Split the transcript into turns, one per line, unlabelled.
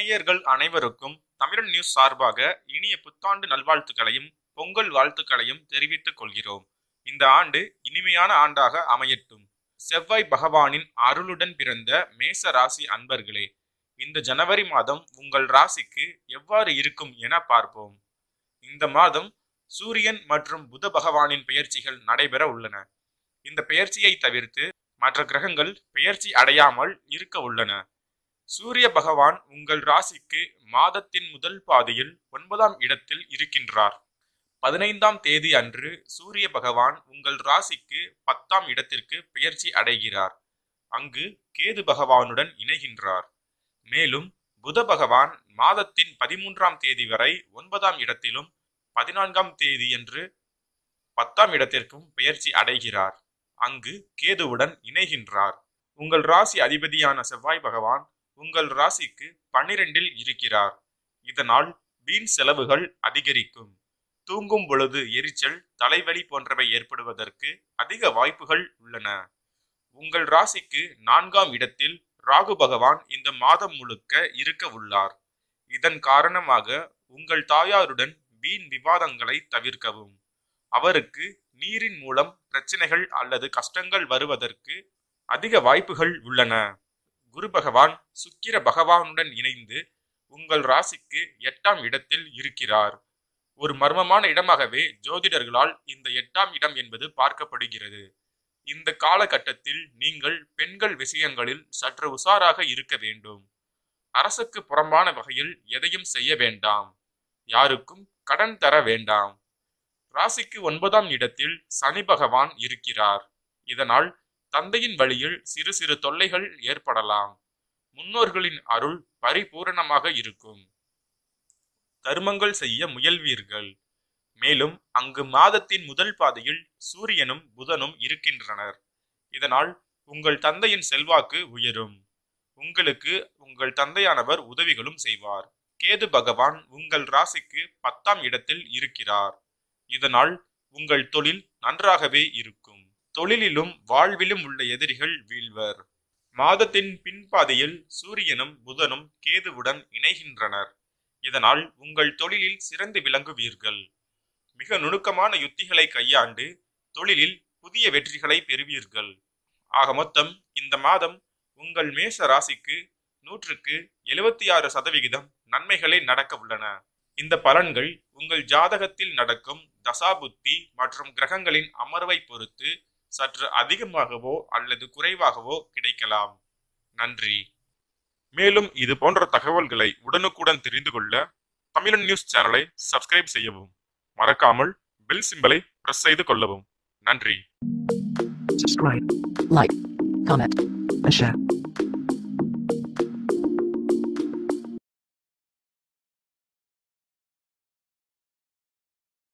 நேயர்கள் அனைவருக்கும் தமிழன் நியூஸ் சார்பாக இனிய புத்தாண்டு நல்வாழ்த்துக்களையும் பொங்கல் வாழ்த்துக்களையும் தெரிவித்துக் கொள்கிறோம் இந்த ஆண்டு இனிமையான ஆண்டாக அமையட்டும் செவ்வாய் பகவானின் அருளுடன் பிறந்த மேச ராசி அன்பர்களே இந்த ஜனவரி மாதம் உங்கள் ராசிக்கு எவ்வாறு இருக்கும் என பார்ப்போம் இந்த மாதம் சூரியன் மற்றும் புத பகவானின் பெயர்ச்சிகள் நடைபெற உள்ளன இந்த பெயர்ச்சியை தவிர்த்து மற்ற கிரகங்கள் பெயர்ச்சி அடையாமல் இருக்க உள்ளன சூரிய பகவான் உங்கள் ராசிக்கு மாதத்தின் முதல் பாதியில் ஒன்பதாம் இடத்தில் இருக்கின்றார் பதினைந்தாம் தேதி அன்று சூரிய பகவான் உங்கள் ராசிக்கு பத்தாம் இடத்திற்கு பெயர்ச்சி அடைகிறார் அங்கு கேது பகவானுடன் இணைகின்றார் மேலும் புத பகவான் மாதத்தின் பதிமூன்றாம் தேதி வரை ஒன்பதாம் இடத்திலும் பதினான்காம் தேதியன்று பத்தாம் இடத்திற்கும் பெயர்ச்சி அடைகிறார் அங்கு கேதுவுடன் இணைகின்றார் உங்கள் ராசி அதிபதியான செவ்வாய் பகவான் உங்கள் ராசிக்கு பன்னிரெண்டில் இருக்கிறார் இதனால் வீண் செலவுகள் அதிகரிக்கும் தூங்கும் பொழுது எரிச்சல் தலைவலி போன்றவை ஏற்படுவதற்கு அதிக வாய்ப்புகள் உள்ளன உங்கள் ராசிக்கு நான்காம் இடத்தில் ராகு பகவான் இந்த மாதம் முழுக்க இருக்க உள்ளார் இதன் காரணமாக உங்கள் தாயாருடன் வீண் விவாதங்களை தவிர்க்கவும் அவருக்கு நீரின் மூலம் பிரச்சனைகள் அல்லது கஷ்டங்கள் வருவதற்கு அதிக வாய்ப்புகள் உள்ளன குரு பகவான் சுக்கிர பகவானுடன் இணைந்து உங்கள் ராசிக்கு எட்டாம் இடத்தில் இருக்கிறார் ஒரு மர்மமான இடமாகவே ஜோதிடர்களால் இந்த எட்டாம் இடம் என்பது பார்க்கப்படுகிறது இந்த காலகட்டத்தில் நீங்கள் பெண்கள் விஷயங்களில் சற்று உஷாராக இருக்க வேண்டும் அரசுக்கு புறம்பான வகையில் எதையும் செய்ய வேண்டாம் யாருக்கும் கடன் தர வேண்டாம் ராசிக்கு ஒன்பதாம் இடத்தில் சனி பகவான் இருக்கிறார் இதனால் தந்தையின் வழியில் சிறு சிறு தொல்லைகள் ஏற்படலாம் முன்னோர்களின் அருள் பரிபூரணமாக இருக்கும் தர்மங்கள் செய்ய முயல்வீர்கள் மேலும் அங்கு மாதத்தின் முதல் பாதையில் சூரியனும் புதனும் இருக்கின்றனர் இதனால் உங்கள் தந்தையின் செல்வாக்கு உயரும் உங்களுக்கு உங்கள் தந்தையானவர் உதவிகளும் செய்வார் கேது பகவான் உங்கள் ராசிக்கு பத்தாம் இடத்தில் இருக்கிறார் இதனால் உங்கள் தொழில் நன்றாகவே இருக்கும் தொழிலிலும் வாழ்விலும் உள்ள எதிரிகள் வீழ்வர் மாதத்தின் பின்பாதையில் சூரியனும் புதனும் கேதுவுடன் இணைகின்றனர் இதனால் உங்கள் தொழிலில் சிறந்து விளங்குவீர்கள் மிக நுணுக்கமான யுத்திகளை கையாண்டு தொழிலில் புதிய வெற்றிகளை பெறுவீர்கள் ஆக மொத்தம் இந்த மாதம் உங்கள் மேச ராசிக்கு நூற்றுக்கு எழுபத்தி ஆறு சதவிகிதம் நன்மைகளே நடக்க உள்ளன இந்த பலன்கள் உங்கள் ஜாதகத்தில் நடக்கும் தசாபுத்தி மற்றும் கிரகங்களின் அமர்வை பொறுத்து சற்று அதிகமாகவோ அல்லது குறைவாகவோ கிடைக்கலாம் நன்றி மேலும் இது போன்ற தகவல்களை உடனுக்குடன் தெரிந்து கொள்ள தமிழன் நியூஸ் சேனலை சப்ஸ்கிரைப் செய்யவும் மறக்காமல் பெல் சிம்பலை பிரஸ் செய்து கொள்ளவும் நன்றி
subscribe, like, comment, and share.